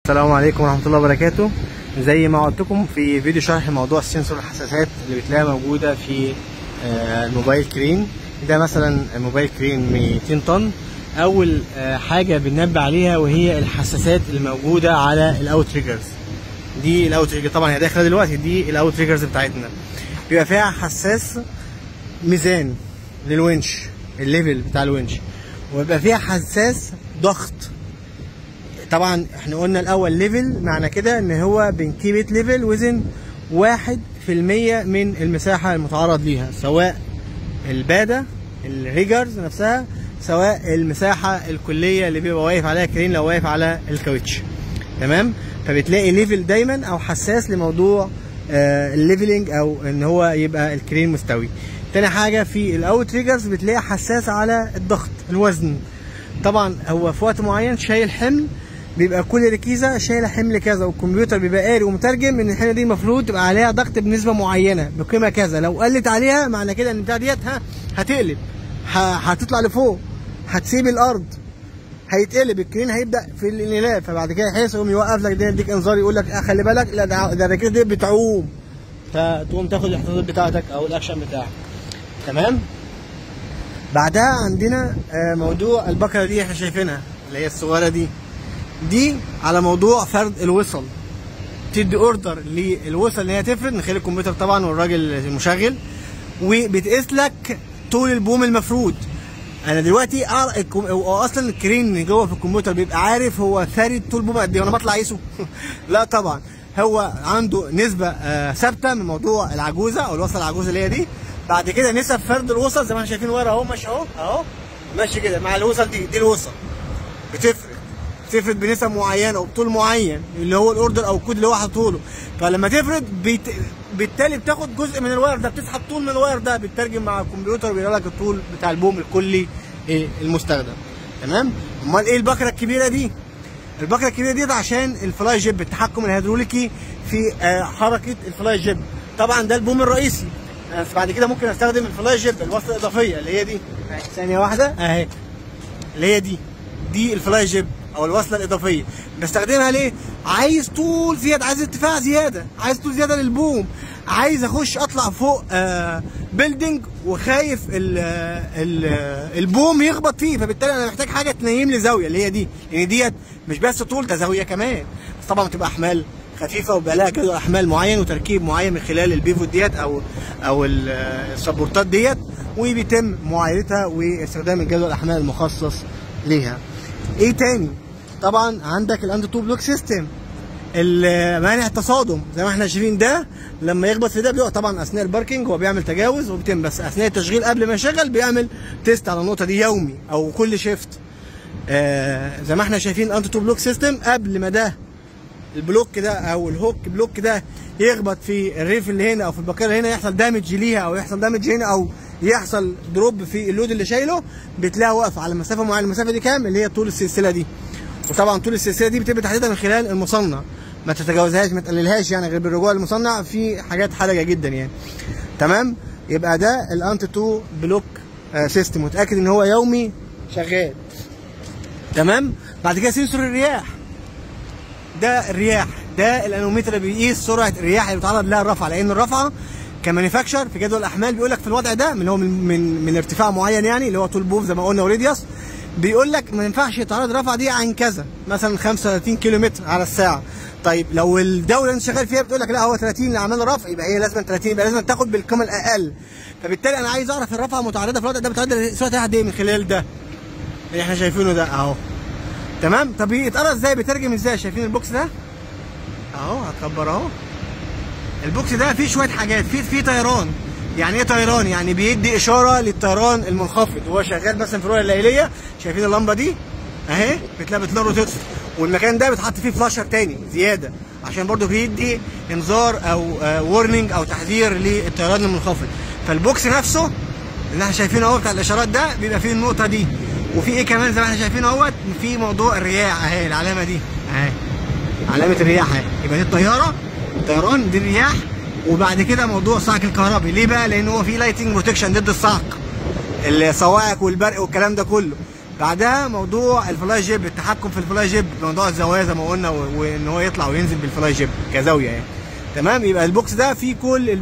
السلام عليكم ورحمة الله وبركاته زي ما قلت لكم في فيديو شرح موضوع السنسور الحساسات اللي بتلاقيها موجودة في آه، الموبايل كرين ده مثلا موبايل كرين 200 طن أول آه، حاجة بننبه عليها وهي الحساسات الموجودة على الأوت تريجرز دي الأوت تريجر طبعا هي داخلة دلوقتي دي الأوت تريجرز بتاعتنا بيبقى فيها حساس ميزان للونش الليفل بتاع الونش ويبقى فيها حساس ضغط طبعا احنا قلنا الاول ليفل معنى كده ان هو بنكيبت ليفل وزن واحد في المية من المساحة المتعرض ليها سواء البادة الريجرز نفسها سواء المساحة الكلية اللي بيبقى واقف عليها كرين لو واقف على الكاوتش تمام فبتلاقي ليفل دايما او حساس لموضوع آه الليفلنج او ان هو يبقى الكرين مستوي تاني حاجة في الاوت ريجرز بتلاقي حساس على الضغط الوزن طبعا هو في وقت معين شايل حمل بيبقى كل ركيزه شايله حمل كذا والكمبيوتر بيبقى قاري ومترجم ان الحمل دي المفروض تبقى عليها ضغط بنسبه معينه بقيمه كذا لو قلت عليها معنى كده ان البتاع ديت ها هتقلب ه- هتطلع لفوق هتسيب الارض هيتقلب الكرين هيبدا في الانقلاب فبعد كده يحس يقوم يوقف لك ده يديك انذار يقول لك آه خلي بالك لا ده ده الركيزه دي بتعوم فتقوم تاخد الاحتياطات بتاعتك او الاكشن بتاعك تمام بعدها عندنا آه، موضوع البكره دي احنا شايفينها اللي هي الصغيره دي دي على موضوع فرد الوصل تدي اوردر للوصل ان هي تفرد من خلال الكمبيوتر طبعا والراجل المشغل وبتقيس لك طول البوم المفرود انا دلوقتي أعرف الكم... هو اصلا الكرين اللي جوه في الكمبيوتر بيبقى عارف هو فارد طول بوم قد ايه وانا بطلع اقيسه لا طبعا هو عنده نسبه آه، ثابته من موضوع العجوزه او الوصله العجوزه اللي هي دي بعد كده نسب فرد الوصل زي ما احنا شايفين ورا اهو ماشي اهو اهو ماشي كده مع الوصل دي دي الوصل بتفرق بتفرد بنسب معينه وبطول معين اللي هو الاوردر او الكود اللي هو حاطه له فلما تفرد بيت... بالتالي بتاخد جزء من الواير ده بتسحب طول من الواير ده بتترجم مع الكمبيوتر بيقرا لك الطول بتاع البوم الكلي إيه المستخدم تمام امال ايه البكره الكبيره دي البكره الكبيره ديت عشان الفلاي جيب التحكم الهيدروليكي في آه، حركه الفلاي جيب طبعا ده البوم الرئيسي آه، بعد كده ممكن استخدم الفلاي جيب الوصله الاضافيه اللي هي دي ثانيه واحده اهي اللي هي دي دي الفلاي جيب او الوصله الاضافيه بستخدمها ليه عايز طول زياده عايز ارتفاع زياده عايز طول زياده للبوم عايز اخش اطلع فوق آه بيلدينج وخايف ال ال البوم يخبط فيه فبالتالي انا محتاج حاجه تنيم لي زاويه اللي هي دي لان ديت مش بس طول ده زاويه كمان بس طبعا بتبقى احمال خفيفه وبقى لها جدول احمال معين وتركيب معين من خلال البيفوت ديت او او ال- السبورتات ديت وبيتم معايرتها واستخدام الجدول الاحمال المخصص ليها ايه تاني طبعا عندك الاند تو بلوك سيستم مانع التصادم زي ما احنا شايفين ده لما يخبط في ده بيقع طبعا اثناء الباركينج هو بيعمل تجاوز وبيتم بس اثناء التشغيل قبل ما يشغل بيعمل تيست على النقطه دي يومي او كل شيفت آه زي ما احنا شايفين الاند تو بلوك سيستم قبل ما ده البلوك ده او الهوك بلوك ده يخبط في الريف اللي هنا او في البقاله هنا يحصل دامج ليها او يحصل دامج هنا او يحصل دروب في اللود اللي شايله بتلاقيها واقفه على مسافه معينه المسافه دي كام اللي هي طول السلسله دي وطبعا طول السلسله دي بتبقى تحديدها من خلال المصنع ما تتجاوزهاش ما تقللهاش يعني غير بالرجوع للمصنع في حاجات حرجه جدا يعني تمام يبقى ده الانت تو بلوك سيستم متاكد ان هو يومي شغال تمام بعد كده سنسور الرياح ده الرياح ده الانومتر اللي بيقيس سرعه الرياح اللي بيتعرض لها الرفعه لان الرفعه كمانيفاكتشر في جدول الاحمال بيقول لك في الوضع ده من هو من من, من ارتفاع معين يعني اللي هو طول بوف زي ما قلنا وريديوس بيقول لك ما ينفعش يتعرض الرفعه دي عن كذا مثلا 35 كيلو متر على الساعه طيب لو الدوله اللي انت شغال فيها بتقول لك لا هو 30 اللي عمل رفع يبقى هي لازم 30 يبقى لازم تاخد بالقيمه الاقل فبالتالي انا عايز اعرف الرفعه المتعرضه في الوضع ده بتعرض سرعه قد ايه من خلال ده اللي احنا شايفينه ده اهو تمام طب يتقرا ازاي بيترجم ازاي شايفين البوكس ده اهو هكبر اهو البوكس ده فيه شويه حاجات فيه فيه طيران يعني ايه طيران يعني بيدي اشاره للطيران المنخفض وهو شغال مثلا في الرؤيه الليليه شايفين اللمبه دي اهي بتلاقي بتنور وتطفي والمكان ده بيتحط فيه فلاشر تاني زياده عشان برضه بيدي انذار او وورنينج او تحذير للطيران المنخفض فالبوكس نفسه اللي احنا شايفينه اهو بتاع الاشارات ده بيبقى فيه النقطه دي وفي ايه كمان زي ما احنا شايفين اهوت في موضوع الرياح اهي العلامه دي اهي علامه الرياح اهي يبقى دي الطياره الطيران دي الرياح وبعد كده موضوع الصعق الكهربي ليه بقى لان هو في لايتنج بروتكشن ضد الصعق الصواعق والبرق والكلام ده كله بعدها موضوع الفلاي جيب التحكم في الفلاي جيب موضوع الزوايا زي ما قلنا و- وان هو يطلع وينزل بالفلاي جيب كزاويه يعني تمام يبقى البوكس ده فيه كل